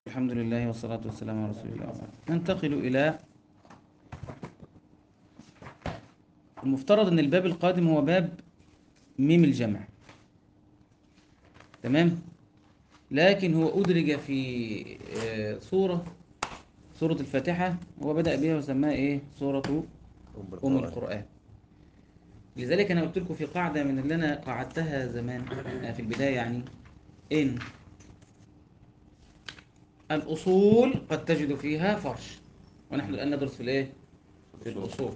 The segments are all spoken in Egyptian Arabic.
الحمد لله والصلاة والسلام على رسول الله وبعد. ننتقل إلى المفترض أن الباب القادم هو باب ميم الجمع تمام لكن هو أدرج في آه، سورة سورة الفاتحة هو بدأ بها وسماها إيه سورة أم القرآن لذلك أنا قلت لكم في قاعدة من اللي أنا قعدتها زمان آه، في البداية يعني إن الأصول قد تجد فيها فرش ونحن الآن ندرس في الإيه؟ في الأصول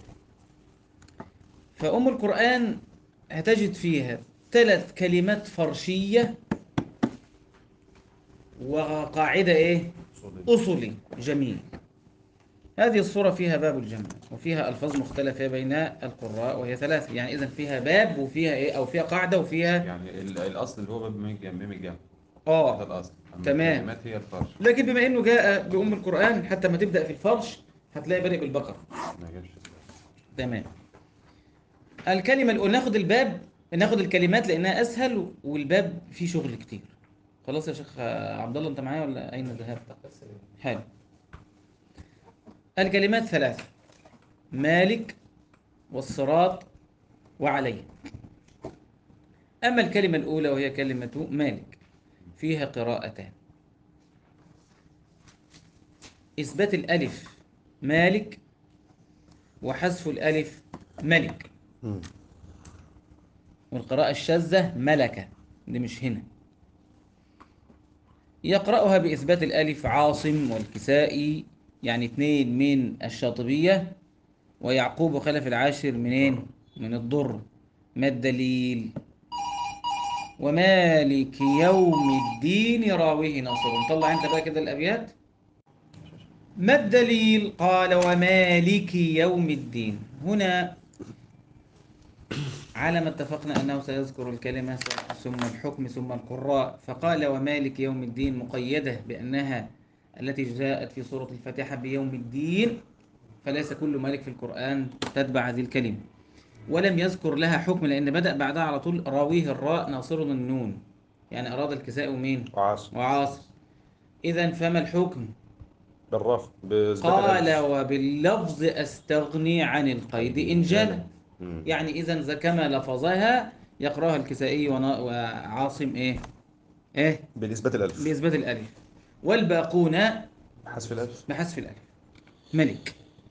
فأم القرآن هتجد فيها ثلاث كلمات فرشية وقاعدة إيه؟ أصلي جميل هذه الصورة فيها باب الجمع وفيها ألفاظ مختلفة بين القراء وهي ثلاث يعني إذا فيها باب وفيها إيه أو فيها قاعدة وفيها يعني ال- الاصل اللي هو باب ميم الجمع ميم الجمع ده آه الاصل أما تمام. الكلمات هي الفرش لكن بما إنه جاء بأم القرآن حتى ما تبدأ في الفرش هتلاقي بادئ بالبقرة ما جابش تمام الكلمة الأولى ناخد الباب ناخد الكلمات لأنها أسهل والباب فيه شغل كتير خلاص يا شيخ عبد الله أنت معايا ولا أين ذهبت؟ حلو الكلمات ثلاثة مالك والصراط وعليه أما الكلمة الأولى وهي كلمة مالك فيها قراءتان إثبات الألف مالك وحذف الألف ملك والقراءة الشاذة ملكة دي مش هنا يقرأها بإثبات الألف عاصم والكسائي يعني اثنين من الشاطبية ويعقوب وخلف العاشر منين؟ من الضر ما الدليل؟ ومالك يوم الدين راويه ناصر طلع انت بقى كده الأبيات ما الدليل؟ قال ومالك يوم الدين هنا على ما اتفقنا أنه سيذكر الكلمة ثم الحكم ثم القراء فقال ومالك يوم الدين مقيدة بأنها التي جاءت في سورة الفاتحة بيوم الدين فليس كل مالك في القرآن تتبع هذه الكلمة ولم يذكر لها حكم لأن بدأ بعدها على طول راويه الراء ناصر النون يعني أراد الكساء ومين وعاصم وعاصم إذا فما الحكم بالرفع بإثبات قال الألف. وباللفظ أستغني عن القيد إن جل مم. يعني إذا إذا كما لفظها يقرأها الكسائي ونا- وعاصم إيه إيه بالإثبات الألف بإثبات الألف والباقون حذف الألف بحذف الألف ملك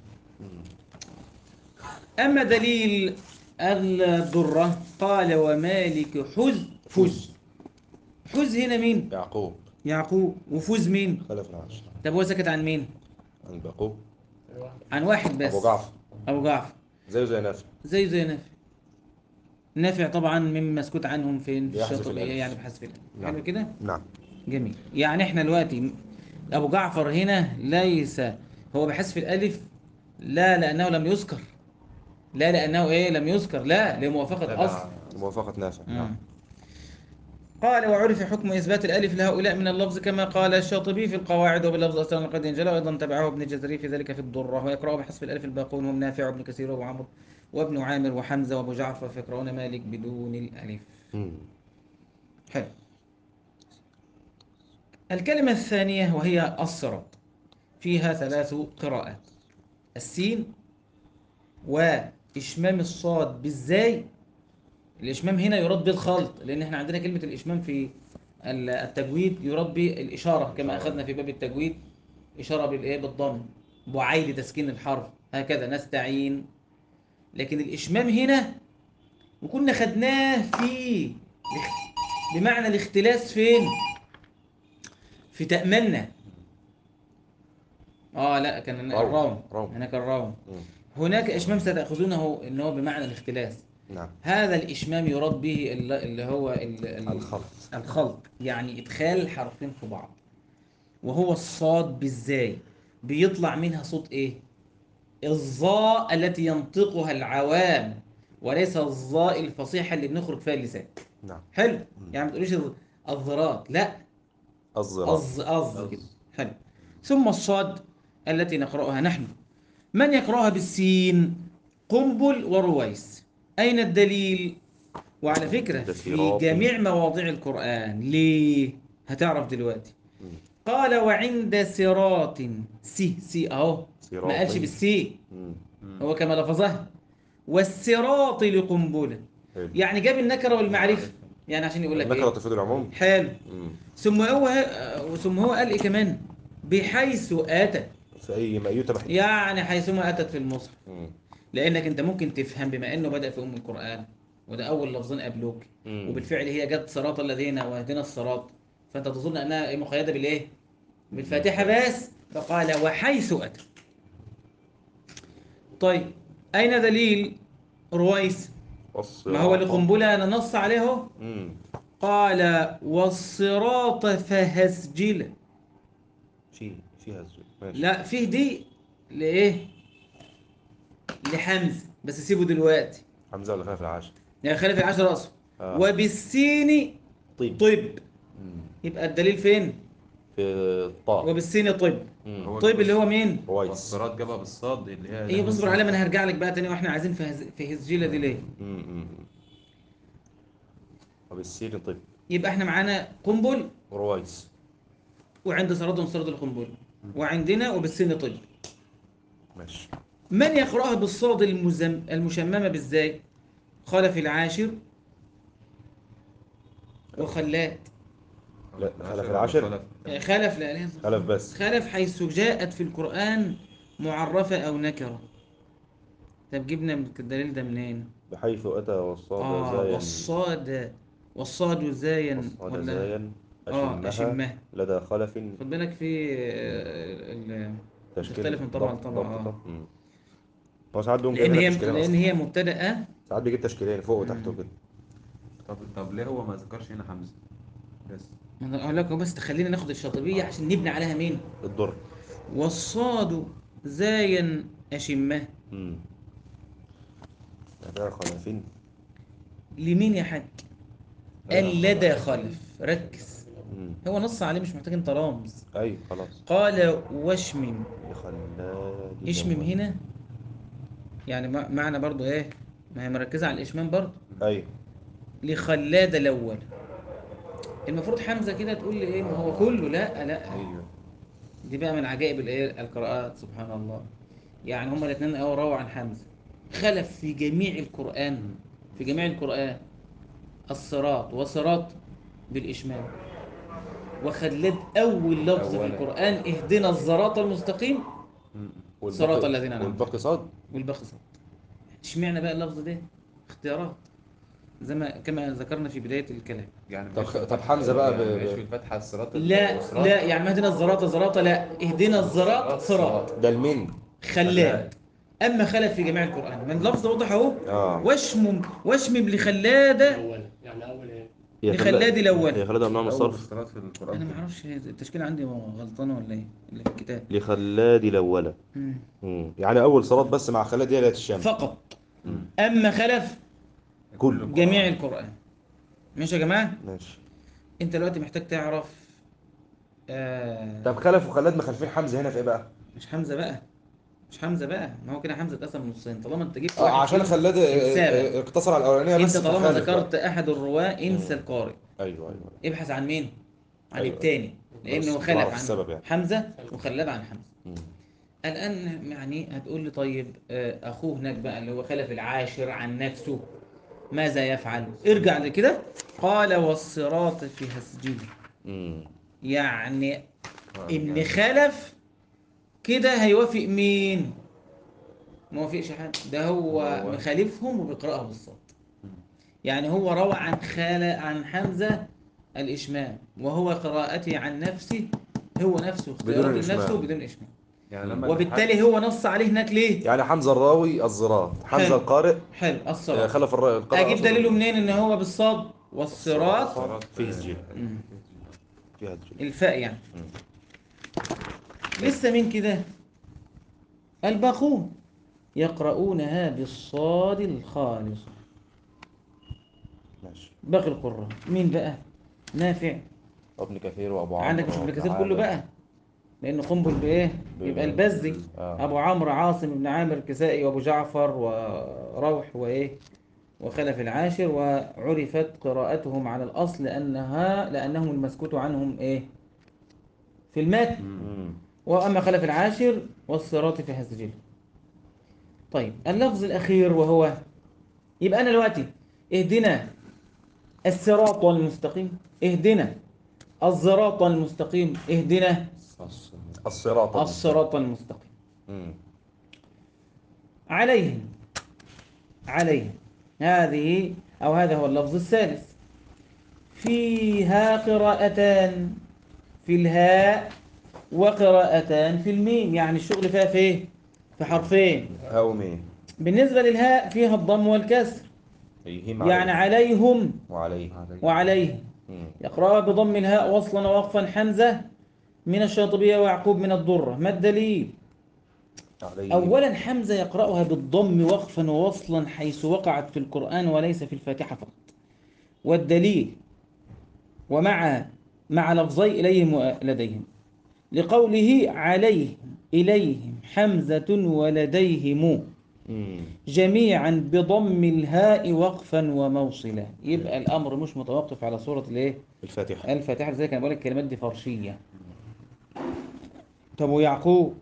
أما دليل الضرة قال ومالك حز فز حز هنا مين يعقوب يعقوب وفوز مين خلف العاشر طب هو سكت عن مين عن يعقوب عن واحد بس أبو جعفر أبو جعفر زيه زي نافع زي زي نافع نافع طبعا من مسكوت عنهم فين في بيحذف الشاطئية الألف. يعني بحذف الألف نعم. حلو كده نعم جميل يعني احنا دلوقتي ابو جعفر هنا ليس هو بحذف الالف لا لانه لم يذكر لا لانه ايه لم يذكر لا لموافقه اصل موافقة نافع نعم قال وعرف حكم اثبات الالف لهؤلاء من اللفظ كما قال الشاطبي في القواعد وباللفظ اصلا قد انجلى وايضا تبعه ابن الجزري في ذلك في الضره ويقرا بحذف الالف الباقون هم نافع وابن كثير وابو عمرو وابن عامر وحمزه وابو جعفر فيقرؤون مالك بدون الالف مم. حلو الكلمة الثانية وهي الصراط فيها ثلاث قراءات السين وإشمام الصاد بالزاي الإشمام هنا يراد بالخلط لأن احنا عندنا كلمة الإشمام في ال- التجويد يراد بالإشارة كما أخذنا في باب التجويد إشارة بالإيه بالضم بعيد تسكين الحرف هكذا نستعين لكن الإشمام هنا وكنا خدناه في بمعنى الاختلاس فين في تأملنا اه لا كان هناك روم. الروم روم. هناك الروم مم. هناك اشمام ستأخذونه ان هو بمعنى الاختلاس نعم هذا الاشمام يراد به ال- اللي هو ال- ال- الخلط. الخلط يعني ادخال حرفين في بعض وهو الصاد بالزاي بيطلع منها صوت ايه الظاء التي ينطقها العوام وليس الظاء الفصيحة اللي بنخرج فيها اللسان نعم حلو يعني ما تقوليش الظ- الظرات لا الزراعة أظ أظ كده حلو ثم الصاد التي نقرأها نحن من يقرأها بالسين قنبل ورويس أين الدليل وعلى فكرة ده في في رابط. جميع مواضيع القرآن ليه هتعرف دلوقتي قال وعند صراط سي سي اهو صراط. ما قالش بالسي مم. هو كما لفظها والصراط لقنبلة حلو. يعني جاب النكرة والمعرفة يعني عشان يقول لك النكرة ايه تفيد العموم حلو مم. ثم هو ثم هو قال ايه كمان بحيث اتت في أي مأيوتة بحث يعني حيثما اتت في المصحف مم. لانك انت ممكن تفهم بما انه بدا في ام القران وده اول لفظين قبلوك مم. وبالفعل هي جت صراط الذين واهدنا الصراط فانت تظن انها إيه مقيده بالايه بالفاتحه بس فقال وحيث اتى طيب اين دليل رويس ما هو اللي قنبله انا نص عليه اهو مم. قال والصراط فهسجله في فيها الزول ماشي لا فيه دي لايه لحمزه بس سيبه دلوقتي حمزة ولا خلف العاشر يعني خلف العشر اصلا آه. وبالسين طيب طب مم. يبقى الدليل فين في الطاء وبالسين طب مم. هو طيب اللي هو مين رويس والصراط جابها بالصاد اللي هي ايه بصبر عليا ما انا هرجع لك بقى تاني واحنا عايزين في هز... في هزجيله دي ليه مم. مم. وبالسين طيب يبقى احنا معانا قنبل رويس وعند صراط صراط القنبل وعندنا وبالسين طب ماشي من يقراها بالصاد المزم... المشممه بالزاي خلف العاشر وخلات لا خلف العاشر خلف لا لا خلف بس خلف حيث جاءت في القرآن معرفة أو نكرة طب جبنا من الدليل ده منين؟ بحيث أتى والصاد آه زاين والصاد والصاد زاين والصاد ولا زاين آه أشمها أشمها لدى خلف خد بالك في آه، ال- تشكيل تختلف من طبعا ضبط- لطبعا، ضبط- آه. مم. هو ساعات بيقوم لأن جايب هي لك تشكيلين لأن أصلا هي مبتدأة ساعات بيجيب تشكيلين فوق وتحت وكده طب طب ليه هو ما ذكرش هنا حمزه بس ما أنا أقول لك هو بس تخلينا ناخد الشاطبية عشان نبني عليها مين؟ الضر والصاد زاين أشمه امم لدى خلفين لمين يا حاج؟ قال لدى خلف ركز امم هو نص عليه مش محتاج انت رمز ايوه خلاص قال واشمم لخلاد اشمم هنا يعني ما- معنى برضو ايه ما هي مركزة على الاشمام برضو ايوه لخلاد الاول المفروض حمزة كده تقول لي ايه ما هو كله لا لا ايوه دي بقى من عجائب الايه القراءات سبحان الله يعني هما الاثنين اهو رووا عن حمزة خلف في جميع القرآن في جميع القرآن الصراط وصراط بالإشمام وخلاد أول لفظ في أولاً. القرآن اهدنا الصراط المستقيم والباقي- صراط الذين أنعمت والباقي صاد والباقي صوت اشمعنى بقى اللفظ ده اختيارات زي ما كما ذكرنا في بداية الكلام يعني طب- مش في طب الفتحة- حمزة بقى ب- يعني ب- مش في الفتحه الصراط لا والصراط. لا يعني ما اهدنا الزراط زراطة لا اهدنا الزراط صراط ده المين خلاد اما خلد في جميع القرآن من لفظ واضح اهو اه واشمم واشمم لخلادة الاول يعني اول ايه هي لخلاد الأول. هي خلاد ممنوع من أول الصرف الصراط في القران انا ما اعرفش هي التشكيلة عندي غلطانة ولا ايه اللي في الكتاب لخلاد الاولى مم. مم. يعني اول صلاه بس مع خلاد هي اللي الشام فقط اما خلف كله. جميع القرآن ماشي يا جماعة ماشي انت دلوقتي محتاج تعرف آه طب خلف وخلاد مخالفين حمزه هنا في ايه بقى؟ مش حمزة بقى مش حمزة بقى ما هو كده حمزة اتقسم نصين طالما انت جبت اه واحد عشان فيهم، خلاد آه، انساه آه، اقتصر على الاولانيه انت بس طالما فخالف بقى. ذكرت احد الرواة انسى مم. القارئ ايوه ايوه ابحث عن مين عن أيوة. التاني لانه بس خلف تعرف عن السبب يعني. حمزة وخلاد عن حمزة مم. الان يعني هتقول لي طيب آه، اخوه هناك بقى اللي هو خلف العاشر عن نفسه ماذا يفعل ارجع لكده قال والصراط في هسجه مم. يعني آه، ان يعني خلف كده هيوافق مين ما وافقش حد ده هو هو- مخالفهم وبيقراها بالصوت يعني هو روى عن خال عن حمزة الإشمام وهو قراءته عن نفسه هو نفسه اختياره بدون الإشمام. لنفسه بدون إشمام يعني لما وبالتالي هو نص عليه هناك ليه يعني حمزه الراوي الزراط حمزه حلو. القارئ حلو آه، الصراط خلف الر- القارئ أجيب أقصد. دليله منين إن هو بالصاد والصراط الصراط فيه سجين. مم. فيها الجن. الفاء يعني مم. لسه من كده الباقون يقرؤونها بالصاد الخالص ماشي باقي القراء مين بقى نافع ابن كثير وابو عمرو عندك مش ابن كثير وتعالى. كله بقى لأنه قنبل بإيه ب- يبقى البزي آه. أبو عمرو عاصم بن عامر الكسائي وأبو جعفر وروح وإيه وخلف العاشر وعرفت قراءتهم على الأصل أنها لأنهم المسكوت عنهم إيه في المتن مم. وأما خلف العاشر والصراط في هزجله طيب اللفظ الأخير وهو يبقى أنا دلوقتي اهدنا الصراط المستقيم اهدنا الصراط المستقيم اهدنا الصراط الصراط المستقيم مم. عليهم عليهم هذه أو هذا هو اللفظ الثالث فيها قراءتان في الهاء وقراءتان في الميم يعني الشغل فيها في إيه؟ في حرفين هاومي بالنسبة للهاء فيها الضم والكسر أيهم يعني عليهم وعليه وعليه مم. يقرأها بضم الهاء وصلا ووقفا حمزة من الشاطبية ويعقوب من الضرة ما الدليل عليه أولا حمزة يقرأها بالضم وقفا ووصلا حيث وقعت في القرآن وليس في الفاتحة فقط والدليل ومع مع لفظي إليهم ولديهم لقوله عليهم إليهم حمزة ولديهم مم. جميعا بضم الهاء وقفا وموصلا يبقى الأمر مش متوقف على صورة الإيه؟ الفاتحة الفاتحة زي كان بقول لك الكلمات دي فرشية طب ويعقوب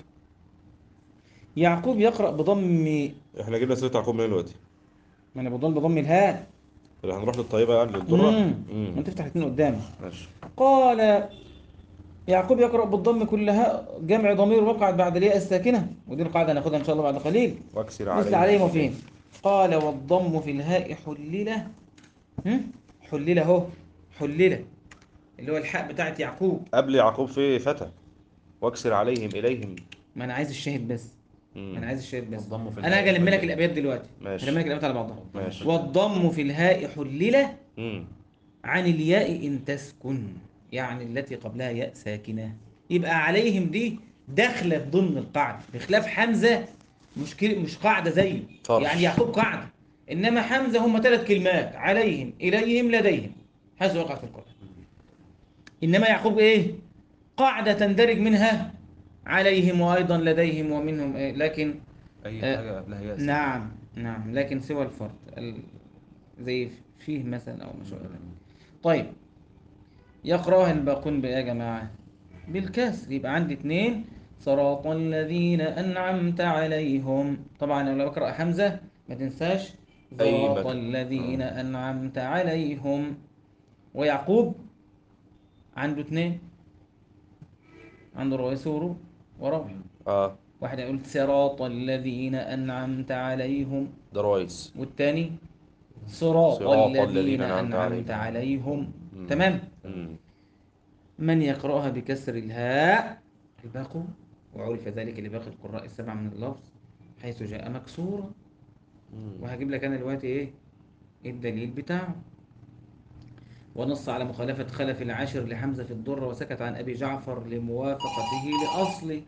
يعقوب يقرأ بضم احنا جبنا سيرة يعقوب من دلوقتي ما انا بضم بضم الهاء اللي هنروح للطيبة يعني للدرة مم. مم. ما تفتح الاثنين قدامي ماشي قال يعقوب يقرأ بالضم كلها جمع ضمير وقعت بعد الياء الساكنة ودي القاعدة هناخدها إن شاء الله بعد قليل واكسر عليه مثل عليهم وفين قال والضم في الهاء حللة هم؟ حللة اهو حللة اللي هو الحاء بتاعت يعقوب قبل يعقوب في فتى واكسر عليهم إليهم ما انا عايز الشاهد بس مم. ما انا عايز الشاهد بس والضم في انا الهاء هاجي الم لك حللة. الابيات دلوقتي ماشي. هلم لك الابيات على بعضها ماشي والضم في الهاء حللة مم. عن الياء إن تسكن يعني التي قبلها ياء ساكنة يبقى عليهم دي داخلة في ضمن القاعدة بخلاف حمزة مش كل- مش قاعدة زيه طرش. يعني يعقوب قاعدة إنما حمزة هم ثلاث كلمات عليهم إليهم لديهم حيث وقعت في القرآن إنما يعقوب إيه قاعدة تندرج منها عليهم وأيضا لديهم ومنهم إيه لكن اي آه، حاجه قبلها ياس نعم نعم لكن سوى الفرد ال... زي فيه مثلا أو ما شابه ذلك طيب يقرأها الباقون بإيه يا جماعة بالكسر يبقى عندي اتنين صراط الذين أنعمت عليهم طبعا لو بقرأ حمزة ما تنساش أي صراط مكان. الذين أنعمت عليهم ويعقوب عنده اتنين عنده رويس ورو وروح اه واحد يقول صراط الذين أنعمت عليهم ده رويس والتاني صراط, صراط الذين الذين أنعمت أنعمت عليهم. عليهم مم. تمام مم. من يقرأها بكسر الهاء الباقون وعرف ذلك لباقي القراء السبع من اللفظ حيث جاء مكسورا مم. وهجيب لك أنا دلوقتي إيه الدليل بتاعه ونص على مخالفة خلف العاشر لحمزة في الضرة وسكت عن أبي جعفر لموافقته لأصله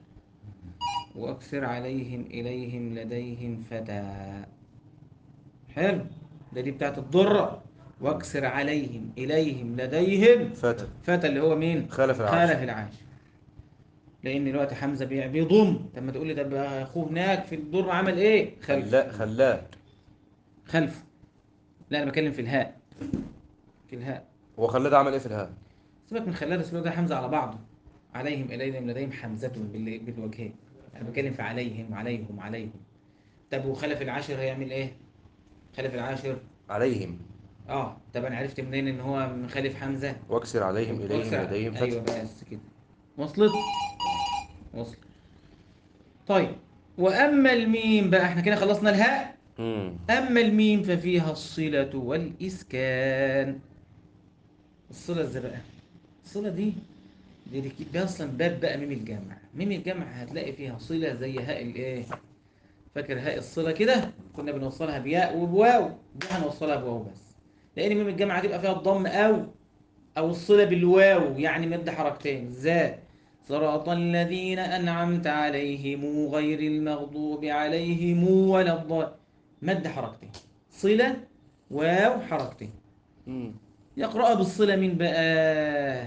وأكثر عليهم إليهم لديهم فتى حلو ده دي بتاعت الضرة واكسر عليهم إليهم لديهم فتى فتى اللي هو مين خلف العاشر. خلف العاشر لأن دلوقتي حمزة بي- بيضم طب ما تقول لي طب أخوه هناك في الضرة عمل إيه خلف خلا خلاه خلفه لا أنا بتكلم في الهاء في الهاء هو خلاه ده عمل ايه في الهاء سيبك من خلال الاسلوب ده حمزة على بعضه عليهم إليهم لديهم حمزة بال- بالوجهين أنا بتكلم في عليهم عليهم عليهم طب وخلف العاشر هيعمل إيه خلف العاشر عليهم اه طب انا عرفت منين ان هو مخالف حمزة واكسر عليهم إليهم واكسر- لديهم ايوه فتى بس كده وصلت وصلت طيب واما الميم بقى احنا كده خلصنا الهاء مم. اما الميم ففيها الصلة والاسكان الصلة ازاي بقى الصلة دي دي, دي, دي اصلا باب بقى ميم الجمع ميم الجمع هتلاقي فيها صلة زي هاء الايه فاكر هاء الصلة كده كنا بنوصلها بياء وبواو دي هنوصلها بواو بس لان ميم الجمع هتبقى فيها الضم او او الصلة بالواو يعني مد حركتين ازاي صراط الذين انعمت عليهم غير المغضوب عليهم ولا الضال مد حركتين صلة واو حركتين مم. يقرأ بالصلة من بقى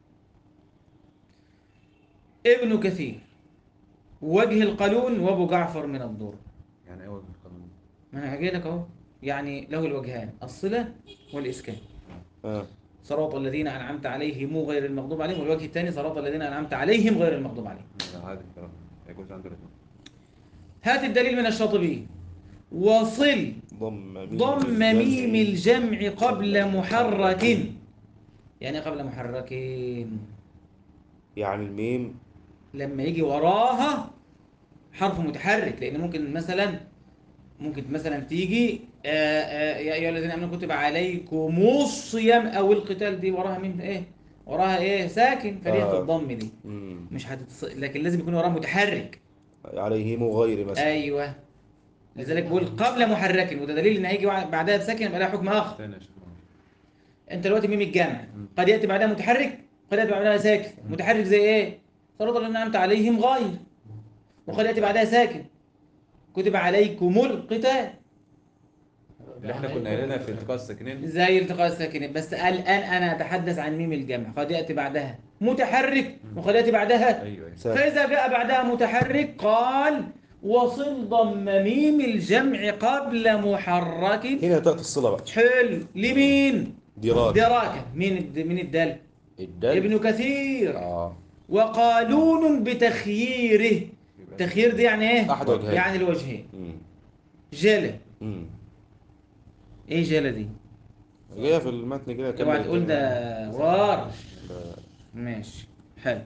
ابن كثير وجه القلون وابو جعفر من الدور يعني ايه وجه القانون ما انا هجي لك اهو يعني له الوجهان الصلة والإسكان آه. صراط الذين انعمت عليهم غير المغضوب عليهم والوجه الثاني صراط الذين انعمت عليهم غير المغضوب عليهم هذا الكلام يجوز عنده الاثنين هات الدليل من الشاطبي وصل ضم ميم ضم ميم الجمع قبل محرك يعني إيه قبل محركين يعني الميم لما يجي وراها حرف متحرك لان ممكن مثلا ممكن مثلا تيجي آه، آه، يا ايها الذين امنوا كتب عليكم الصيام او القتال دي وراها مين ايه وراها ايه ساكن فليه آه. تتضم دي مم. مش هتتص... لكن لازم يكون وراها متحرك عليهم غير مثلا ايوه لذلك بقول قبل محرك وده دليل ان هيجي بعدها بساكن يبقى لها حكم اخر ثاني يا شيخ انت دلوقتي ميم الجمع قد ياتي بعدها متحرك قد ياتي بعدها ساكن متحرك زي ايه صراط الذين انعمت عليهم غير وقد ياتي بعدها ساكن كتب عليكم القتال اللي احنا كنا قايلينها في التقاء الساكنين زي التقاء الساكنين بس الان انا اتحدث عن ميم الجمع قد ياتي بعدها متحرك وقد ياتي بعدها ايوه ايوه ساكن. فاذا جاء بعدها متحرك قال وصل ضم ميم الجمع قبل محرك هنا تأتي الصلة بقى حل لمين دراج دراكه مين الد... مين الدل الدال ابن كثير اه وقالون بتخييره يبقى تخيير دي يعني ايه أحد وجهين. يعني الوجهين مم. جلة مم. ايه جلة دي جاية في المتن كده كمل اوعى تقول ده ورش ده- ماشي حلو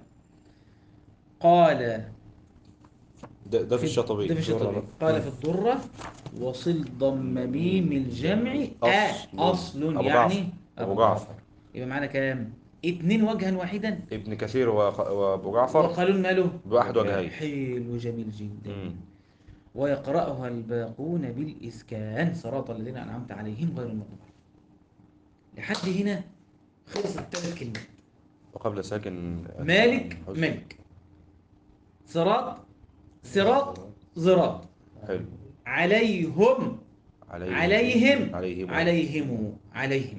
قال ده, ده في الشطبي ده في الشطبي قال في الضرة وصل ضم ميم الجمع آ أصل. أصل أبو يعني جعفر. أبو جعفر يبقى معانا كام اتنين وجها واحدا ابن كثير وخ- وابو جعفر وقالون ماله بواحد وجهين حلو جميل جدا مم. ويقرأها الباقون بالإسكان صراط الذين أنعمت عليهم غير المغضوب عليهم. لحد هنا خلصت ثلاث كلمات وقبل ساكن مالك حسن. ملك صراط صراط زراط حلو عليهم عليهم عليهم عليهم عليهم عليهم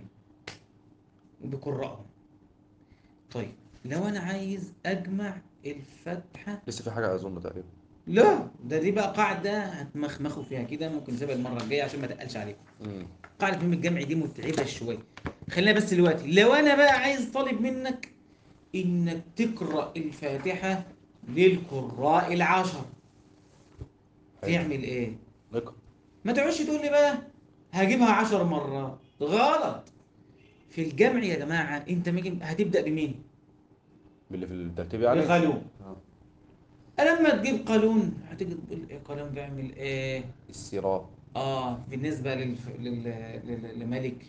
بقرأهم طيب لو أنا عايز أجمع الفتحة لسه في حاجة أظن تقريبا لا ده دي بقى قاعدة هتمخمخوا فيها كده ممكن نسيبها المرة الجاية عشان ما تقلش عليكم مم. قاعدة ميم الجمع دي متعبة شوية خلينا بس دلوقتي لو أنا بقى عايز طالب منك إنك تقرأ الفاتحة للقراء العشر حلو. تعمل إيه؟ نقرأ ما تقعدش تقول لي بقى هجيبها عشر مرات غلط في الجمع يا جماعة أنت مجي هتبدأ بمين؟ باللي في الترتيب يعني بقانون آه. لما تجيب قانون هتيجي تقول إيه قانون بيعمل إيه؟ السراء آه بالنسبة للف... لل... لل... لملك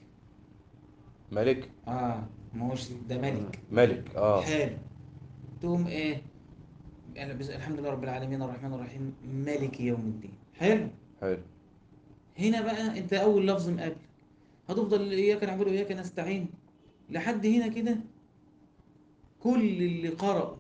ملك آه ما هوش ده ملك ملك اه حلو تقوم ايه يعني بس الحمد لله رب العالمين الرحمن الرحيم مالك يوم الدين حلو حلو هنا بقى انت اول لفظ مقابل هتفضل اياك نعبد واياك نستعين لحد هنا كده كل اللي قرأوا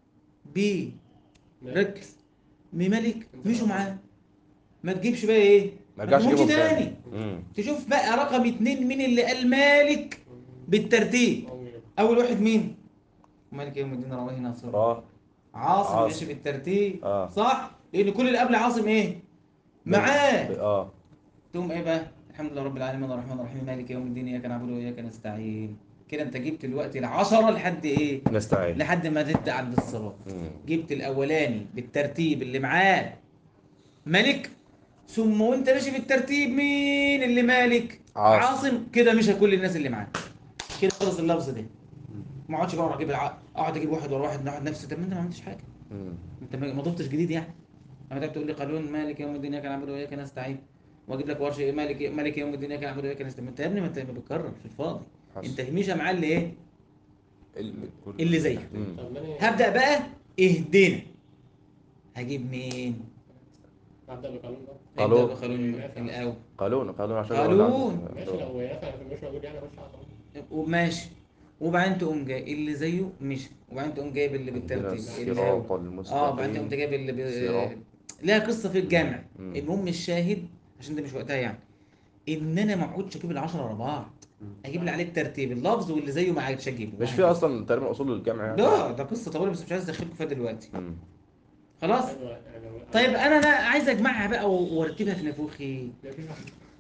ب ركز بملك مشوا معاه ما تجيبش بقى ايه ما رجعش تجيبهمش يجيبهم تاني تاني مم. تشوف بقى رقم اتنين مين اللي قال مالك بالترتيب اول واحد مين مالك يوم الدين رواه ناصر اه عاصم, عاصم. ماشي بالترتيب آه. صح لان كل اللي قبل عاصم ايه معاه اه تقوم ايه بقى الحمد لله رب العالمين الرحمن الرحيم مالك يوم الدين اياك نعبد واياك نستعين كده انت جبت الوقت العشرة لحد ايه نستعين لحد ما تبدا عند الصراط مم. جبت الاولاني بالترتيب اللي معاه ملك ثم وانت ماشي بالترتيب مين اللي مالك عاصم. عاصم كده مش كل الناس اللي معاه كده خلص اللفظ ده ما اقعدش بقى اروح اجيب الع... اقعد اجيب واحد ورا واحد نقعد نفس طب ما انت ما عملتش حاجه مم. انت ما ما ضفتش جديد يعني لما تقعد تقول لي قانون مالك يوم الدين اياك نعبد واياك نستعين واجيب لك ورشه مالك مالك يوم الدين اياك نعبد واياك نستعين انت يا ابني ما انت بتكرر في الفاضي حصل. انت مشى معاه اللي ايه ال- اللي زيك. مم. هبدا بقى اهدنا هجيب مين نبدأ بقانون بقى قالون. ابدا بقانون الاول قالون قالون عشان قالون. ماشي لو مثلا مش موجود يعني اخش على قانون وماشي وبعدين تقوم جاي اللي زيه مشي وبعدين تقوم جايب اللي بالترتيب اللي هو- الصراط اه وبعدين تقوم المستقيم جايب اللي ب... صراط. لها قصه في الجامع مم. المهم الشاهد عشان ده مش وقتها يعني ان انا ما اقعدش اجيب العشرة ورا بعض اجيب اللي عليه الترتيب اللفظ واللي زيه ما عادش اجيبه مش في اصلا تقريبا اصول الجامع يعني لا ده قصه طويله بس مش عايز ادخلكم فيها دلوقتي مم. خلاص أيوة، يعني طيب انا انا عايز اجمعها بقى و- وارتبها في نافوخي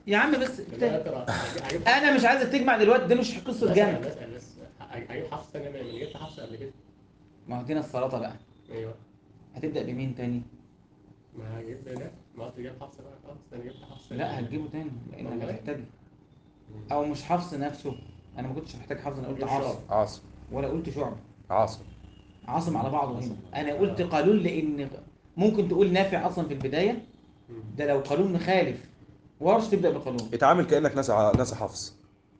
يا عم بس لا ترى هجيب انا مش عايزك تجمع دلوقتي ده مش قصه جمع بسأل بسأل بس هجيب حفص تاني من جبت حفص قبل كده ما هو دينا السلطه بقى ايوه هتبدا بمين تاني ما هجيب لا ما قلت جبت حفص بقى خلاص انا جبت حفص لا هتجيبه تاني لانك والله؟ هتحتاجه او مش حفص نفسه انا ما كنتش محتاج حفص انا قلت مش عاصم شرط. عاصم ولا قلت شعب عاصم عاصم على بعضه هنا انا قلت قانون لان ممكن تقول نافع اصلا في البدايه ده لو قانون مخالف ورش تبدا بقانون اتعامل كانك ناس ع- ناس حفص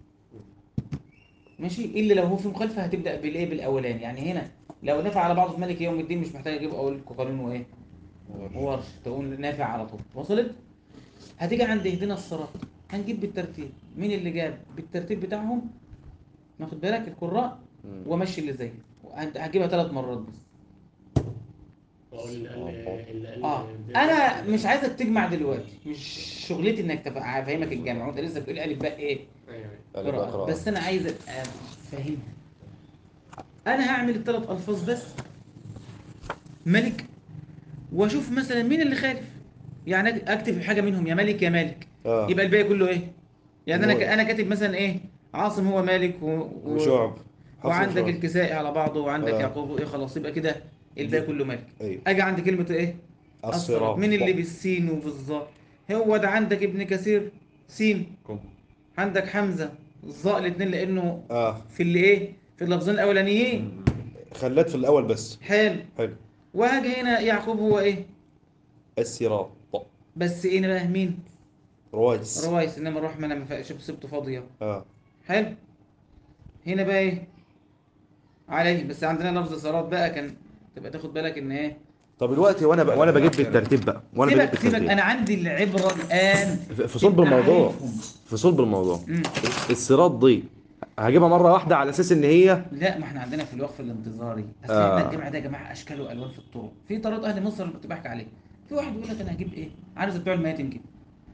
ماشي الا لو هو في مخالفه هتبدا بالايه بالاولاني يعني هنا لو نافع على بعضه في ملك يوم الدين مش محتاج اجيب اقول لكم قانون وايه ورش تقول نافع على طول وصلت هتيجي عند اهدنا الصراط هنجيب بالترتيب مين اللي جاب بالترتيب بتاعهم ناخد بالك القراء مم. ومشي اللي زيه وهت- هجيبها ثلاث مرات بس واقول اللي قال اللي قال اه انا مش عايزك تجمع دلوقتي مش شغلتي انك تبقى فاهمك الجامع وانت لسه بتقول الف باء ايه ايوه ألف قراءة أقرأ. بس انا عايز ابقى فاهمها انا هعمل الثلاث الفاظ بس ملك واشوف مثلا مين اللي خالف يعني أك- اكتب حاجه منهم يا ملك يا مالك اه يبقى الباقي كله ايه يعني انا ك- مالك. انا كاتب مثلا ايه عاصم هو مالك و... و... وشعب حفص وعندك وشعب. الكسائي على بعضه وعندك آه. يعقوب ايه خلاص يبقى كده الباقي كله مالك ايوه اجي عند كلمه ايه الصراط مين اللي بالسين وبالظاء هو ده عندك ابن كثير سين كم. عندك حمزه الظاء الاثنين لانه اه في اللي ايه في اللفظين الاولانيين خلات في الاول بس حلو حلو وهاجي هنا يعقوب هو ايه الصراط بس ايه بقى مين روايس روايس انما الرحمه انا ما فيهاش سبته فاضيه اه حلو هنا بقى ايه عليه بس عندنا لفظ صراط بقى كان تبقى تاخد بالك ان ايه طب دلوقتي وانا بقى وانا بجيب بالترتيب بقى وانا بجيب سيبك سيبك بالترتيب انا عندي العبره الان في في صلب أنت الموضوع عارفهم. في صلب الموضوع مم. الصراط دي هجيبها مره واحده على اساس ان هي لا ما احنا عندنا في الوقف الانتظاري اصل آه. احنا الجامع ده يا جماعه اشكال والوان في الطرق في طريقه اهل مصر اللي كنت بحكي عليه في واحد يقول لك انا هجيب ايه عارف زي بتوع المياتم كده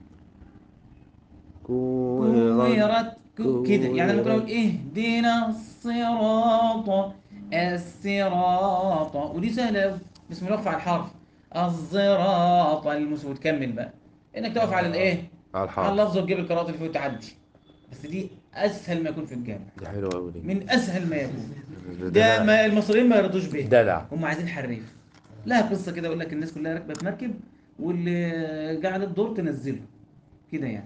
كويرت كو- كده يعني انا ممكن اقول اهدنا الصراط الصراط ودي سهله قوي بسم الله وقف على الحرف الصراط المس وتكمل بقى انك تقف على الايه على على الحرف اللفظ وتجيب القراءات اللي فيه وتعدي بس دي اسهل ما يكون في الجامع دي حلوه قوي دي من اسهل ما يكون ده ما المصريين ما يرضوش بيه دلع هم عايزين حريف لها قصه كده يقول لك الناس كلها راكبه في مركب واللي قاعد الدور تنزله كده يعني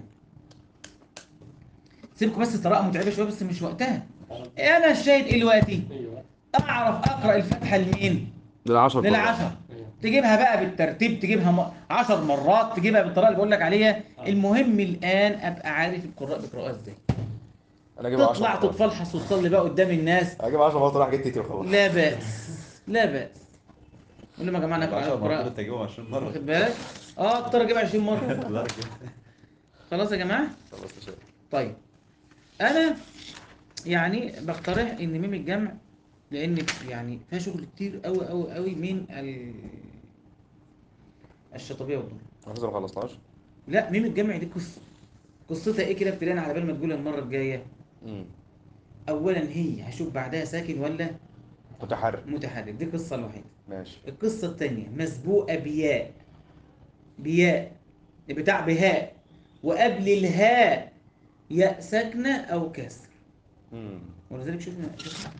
سيبكم بس طريقه متعبه شويه بس مش وقتها انا الشاهد ايه دلوقتي ايوه اعرف اقرا الفاتحه لمين للعشر للعشر ايوه تجيبها بقى بالترتيب تجيبها م- عشر مرات تجيبها بالطريقه اللي بقول لك عليها المهم الان ابقى عارف القراء بيقراوها ازاي انا اجيب تطلع تتفلحص وتصلي بقى قدام الناس اجيب 10 مرات راح جبت تيتي وخلاص لا بأس لا بأس قول لهم يا جماعه نقرا على عشان مرات القراءة تجيبهم 20 مرة واخد بالك؟ اه اضطر اجيب 20 مره لا كده. خلاص يا جماعه خلاص يا شيخ. طيب انا يعني بقترح ان ميم الجمع لان يعني فيها شغل كتير قوي قوي قوي من ال... الشطبيه والضم احنا لسه ما خلصناش لا ميم الجمع دي قصه قصتها ايه كده ابتداء على بال ما تقولها المره الجايه مم. اولا هي هشوف بعدها ساكن ولا متحرك متحرك دي القصه الوحيده ماشي القصة التانية مسبوقة بياء بياء بتاع بهاء وقبل الهاء ياء ساكنة أو كسر مم. ولذلك شفنا شفنا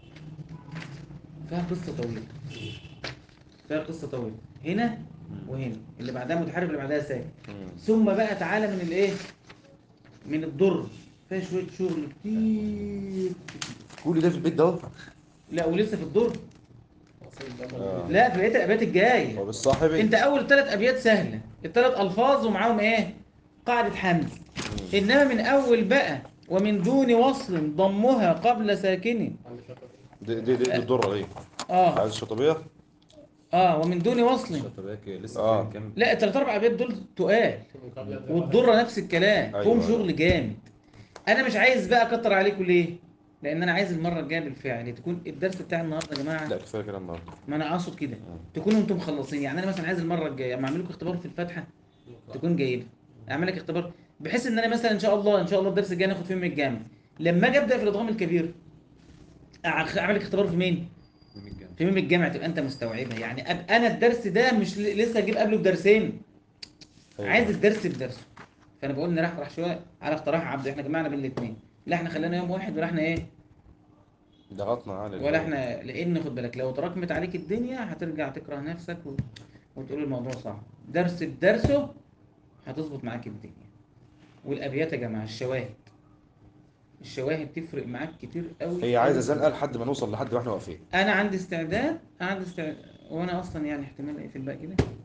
فيها قصة طويلة فيها قصة طويلة هنا وهنا اللي بعدها متحرك اللي بعدها ساكن مم. ثم بقى تعالى من الايه من الضر فيها شوية شغل كتير كل ده في البيت ده لا ولسه في الضر آه. لا في بقية الأبيات الجاية وبالصاحبي انت اول ثلاث ابيات سهله الثلاث الفاظ ومعاهم ايه قاعده حمل انما من اول بقى ومن دون وصل ضمها قبل ساكن عندي شطر دي دي دي, دي الدره دي اه عايز الشطبيه اه ومن دون وصل شطباك لسه آه. فين كام لا الثلاث اربع ابيات دول تقال من قبل الدراسة. والضره نفس الكلام أيوة، فيهم أيوة. شغل جامد انا مش عايز بقى اكتر عليكم ليه لان انا عايز المره الجايه بالفعل تكون الدرس بتاع النهارده يا جماعه لا كفايه كده النهارده ما انا اقصد كده تكونوا انتم مخلصين يعني انا مثلا عايز المره الجايه اما اعمل لكم اختبار في الفاتحه تكون جيده اعمل لك اختبار بحيث ان انا مثلا ان شاء الله ان شاء الله الدرس الجاي ناخد فيه من الجامع لما اجي ابدا في الادغام الكبير أع- اعمل لك اختبار في مين مين الجامع في ميم الجامع تبقى انت مستوعبها يعني أب... انا الدرس ده مش ل- لسه اجيب قبله بدرسين أيوة. عايز الدرس بدرسه فانا بقول نريح راح شويه على اقتراح عبد احنا جمعنا بين الاثنين لا احنا خلينا يوم واحد ولا احنا ايه ضغطنا على ولا احنا لان خد بالك لو تراكمت عليك الدنيا هترجع تكره نفسك و... وتقول الموضوع صعب درس بدرسه هتظبط معاك الدنيا والابيات يا جماعه الشواهد الشواهد تفرق معاك كتير قوي هي عايزه زنقه لحد ما نوصل لحد ما احنا واقفين انا عندي استعداد عندي استعداد وانا اصلا يعني احتمال ايه في الباقي ده